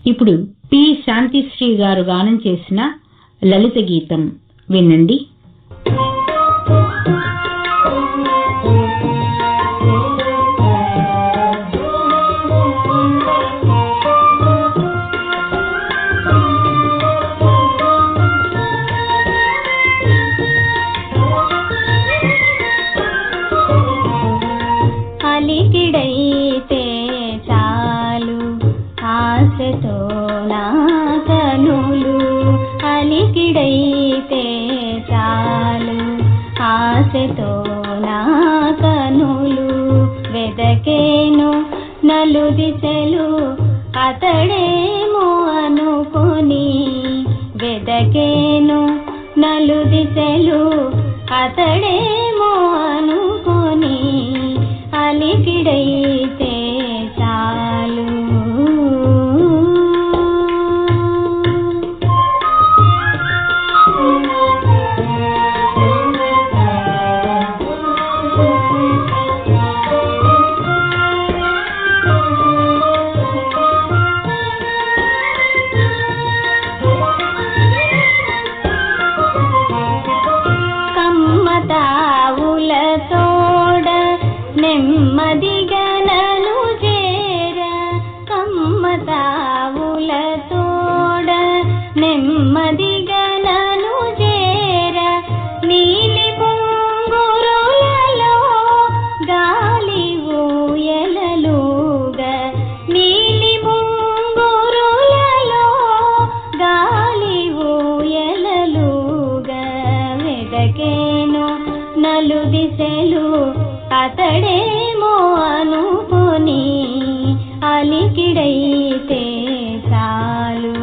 ఇప్పుడు పి శాంతిశ్రీ గారు గానం చేసిన లలిత గీతం వినండి అలికిడైతే చాలు ఆశతో నా కనులు అలికిడైతే చాలు ఆశతో నా కనులు వెదకేను నలు దిశలు అతడేమో అనుకొని వెదకేను నలు దిశలు అతడేమో అనుకొని అలికిడైతే చాలు కమ్మతావుల తోడ నెమ్మదిగా నలు చేర కమ్మతావుల తోడ నెమ్మదిగా నలు చేర నీలి పొంగురులలో గాలి ఊయలలుగా నీలి పొంగురులలో గాలి ఊయలలుగా వెదకేను నలు దిశలు అతడేమో అనుకొని అలికిడైతే చాలు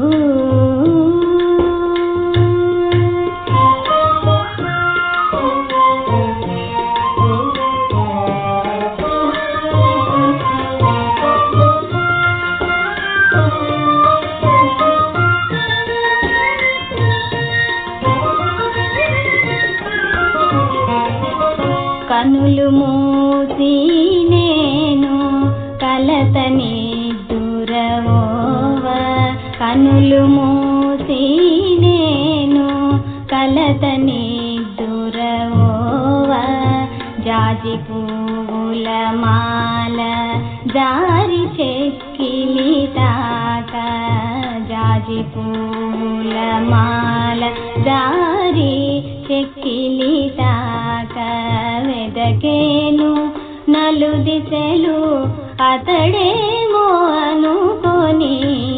కనులు మూసి నేను కలతని దురవోవ కనులు మూసి నేను కలతని దురవోవ జాజి పువ్వుల మాల జారి చెక్కిలి తాక జాజి పువ్వుల మాల జారి చెక్కిలి తాక వెదకేను నలు దిశలు అతడేమో అనుకొని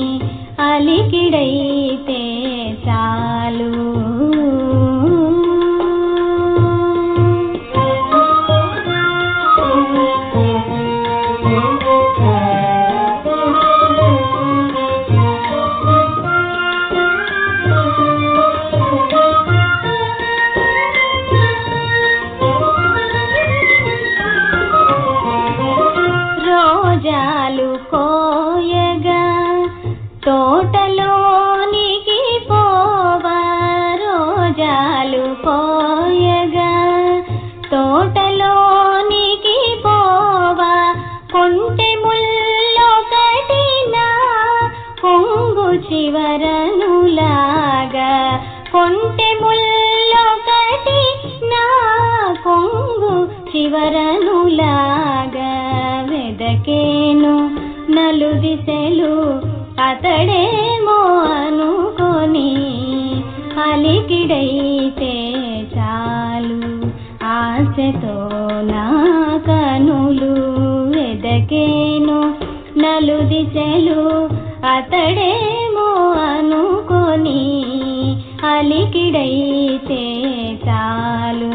అలికిడైతే చాలు రోజాలు కోయగా తోటలోనికి పోవా రోజాలు కోయగా తోటలోనికి పోవా కొంటె ముల్లొకటినా కొంగు చివరనులాగా కొంటె ముల్లొకటి నా కొంగు చివరనులాగా వెదకేను నలు దిశలు అతడేమో అనుకొని అలికిడైతే చాలు ఆశతో నా కనులు వెదకేను నలు దిశలు అతడేమో అనుకొని అలికిడైతే చాలు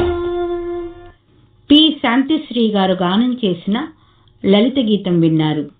పి శాంతిశ్రీ గారు గానం చేసిన లలిత గీతం విన్నారు